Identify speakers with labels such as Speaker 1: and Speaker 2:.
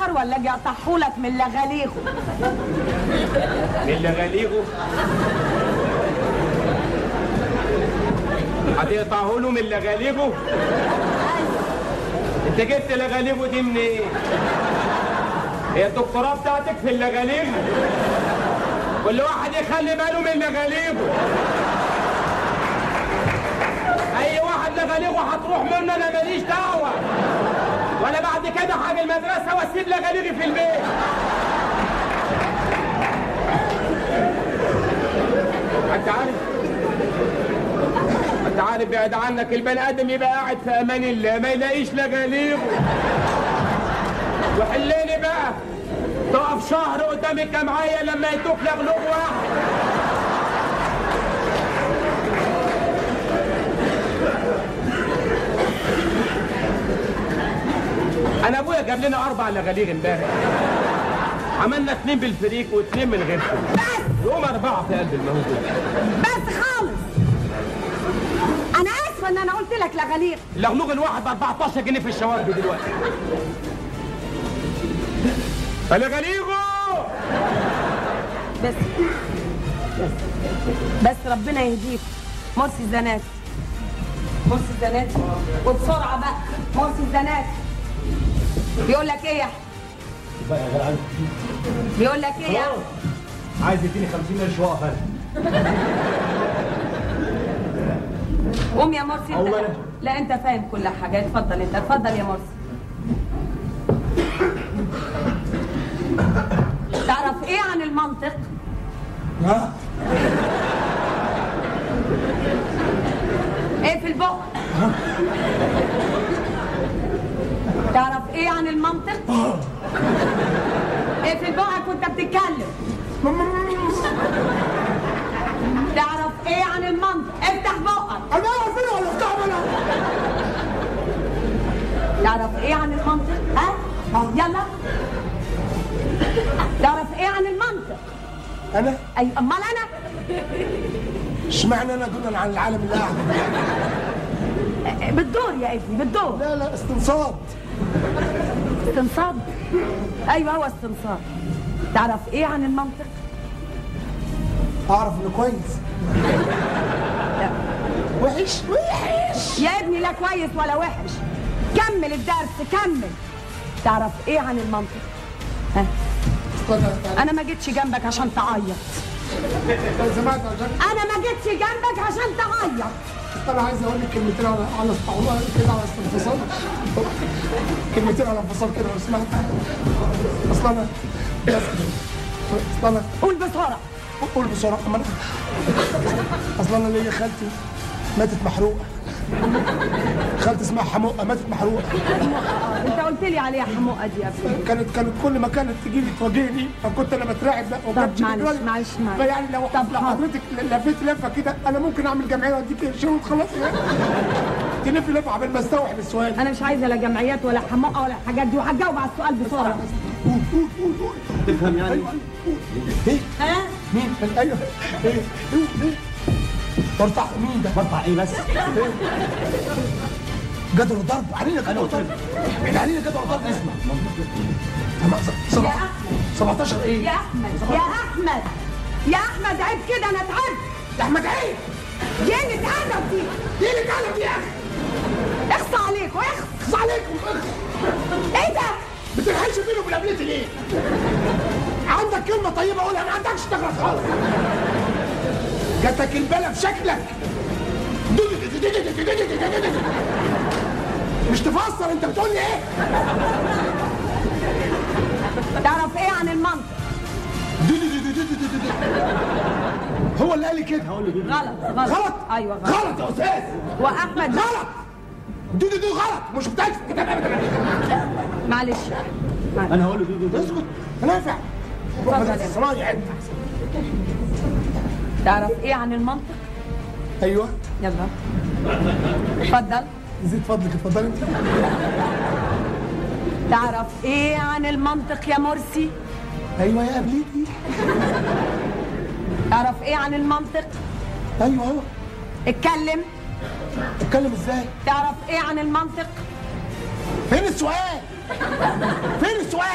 Speaker 1: النهار ولا اجي اطحولك من لغاليغه
Speaker 2: من اللي غليغه هتقطعه له من اللي غليغه انت جبت لغاليغه دي منين إيه؟ هي الدكتوراه بتاعتك في اللغاليغ كل واحد يخلي باله من لغاليغه اي واحد لغاليغه هتروح منه انا ماليش دعوه وانا بعد كده هاجي المدرسه واسيب لغاليغي في البيت انت عارف انت عارف بعد عنك البني ادم يبقى قاعد في امان الله ما يلاقيش لغاليغه وحليني بقى تقف شهر قدام الجمعيه لما يدوك لغلوغ واحد انا ابويا جاب لنا اربع لغاليغ امبارح عملنا اتنين بالفريق واتنين من غير فريق يوم اربعه في قلب الموجود
Speaker 1: بس خالص انا اسفه ان انا قلت لك لغاليغ
Speaker 2: اللغلوغ الواحد ب 14 جنيه في الشوارب دلوقتي لغاليغو
Speaker 1: بس بس بس ربنا يهديك مرسي الزناتي مرسي الزناتي وبسرعه بقى مرسي الزناتي بيقول لك ايه يا أحمد؟ بيقول لك ايه يا أحمد؟
Speaker 3: عايز يديني 50 قرش واقف انا
Speaker 1: قوم يا مرسي انت
Speaker 3: أولاً.
Speaker 1: لا انت فاهم كل حاجه اتفضل انت اتفضل يا مرسي تعرف ايه عن المنطق
Speaker 3: ها
Speaker 1: ايه في البق تعرف ايه عن المنطق ايه في البق وانت بتتكلم تعرف ايه عن المنطق افتح بقك
Speaker 3: انا اعرف انا ولا افتح انا
Speaker 1: تعرف ايه عن المنطق ها يلا تعرف ايه عن المنطق
Speaker 3: انا
Speaker 1: اي امال انا
Speaker 3: اشمعنى انا دونا عن العالم اللي قاعد
Speaker 1: بالدور يا ابني بالدور
Speaker 3: لا لا استنصاد
Speaker 1: استنصاب ايوه هو استنصاب تعرف ايه عن المنطق
Speaker 3: اعرف انه كويس
Speaker 1: لا.
Speaker 3: وحش وحش
Speaker 1: يا ابني لا كويس ولا وحش كمل الدرس كمل تعرف ايه عن المنطق ها انا ما جيتش جنبك عشان تعيط
Speaker 3: سمعت عشان
Speaker 1: انا ما جيتش جنبك عشان تعيط
Speaker 3: انا عايز اقول لك كلمتين على على استعوار كده على استنفصال كلمتين على انفصال كده لو سمحت اصل انا بس اصل انا
Speaker 1: قول بسرعه
Speaker 3: قول بسرعه ما انا اصل انا ليا خالتي ماتت محروقه خالتي اسمها حموقه ماتت محروقه
Speaker 1: انت قلت لي عليها حموقه دي يا ابني
Speaker 3: كانت كانت كل ما كانت تجي لي تواجهني فكنت انا بترعب بقى وكانت
Speaker 1: معلش،
Speaker 3: بتقول-
Speaker 1: معلش، معلش.
Speaker 3: فيعني لو
Speaker 1: طب
Speaker 3: لو
Speaker 1: حاضر.
Speaker 3: حضرتك لفيت لفه كده انا ممكن اعمل جمعيه واديك قرشين وخلاص يعني تلف لفه عبال ما استوعب السؤال
Speaker 1: انا مش عايزه لا جمعيات ولا حموقه ولا الحاجات دي وهجاوب على السؤال بسرعه
Speaker 3: تفهم يعني ايه
Speaker 1: ها
Speaker 3: مين ايوه ايه ايه ايه برطع مين ده
Speaker 4: برفع ايه بس؟
Speaker 3: جدول ضرب علينا جدول ضرب احنا علينا جدول ضرب اسمع تمام، س- سبعة-
Speaker 1: يا أحمد.
Speaker 3: 17 ايه
Speaker 1: يا احمد يا احمد يا احمد عيب كده انا تعبت
Speaker 3: يا احمد عيب
Speaker 1: دي اللي اتعدم دي
Speaker 3: دي اللي تعلم يا اخي
Speaker 1: اخصى عليك واخصى
Speaker 3: اخص عليكم اخص
Speaker 1: ايه ده
Speaker 3: بتلحقش بيني وبين قبلتي ليه؟ عندك كلمة طيبة قولها ما عندكش تغلط خالص. جاتك البلا في شكلك. مش تفسر انت بتقول لي ايه؟
Speaker 1: تعرف ايه عن المنطق
Speaker 3: هو اللي قال لي كده
Speaker 1: غلط غلط
Speaker 3: غلط
Speaker 1: ايوه غلط
Speaker 3: غلط يا استاذ
Speaker 1: واحمد
Speaker 3: غلط دو دو دو غلط مش بتاعك في الكتاب ابدا
Speaker 1: معلش معلش.
Speaker 4: انا هقول له دودو ده
Speaker 3: اسكت نافع
Speaker 1: اتفضل يا
Speaker 3: صنايع انت
Speaker 1: تعرف ايه عن المنطق
Speaker 3: ايوه
Speaker 1: يلا اتفضل
Speaker 3: زيد فضلك اتفضل انت
Speaker 1: تعرف ايه عن المنطق يا مرسي
Speaker 3: ايوه يا قبلتي
Speaker 1: تعرف ايه عن المنطق
Speaker 3: ايوه ايوه
Speaker 1: اتكلم
Speaker 3: اتكلم ازاي
Speaker 1: تعرف ايه عن المنطق
Speaker 3: فين السؤال فين السؤال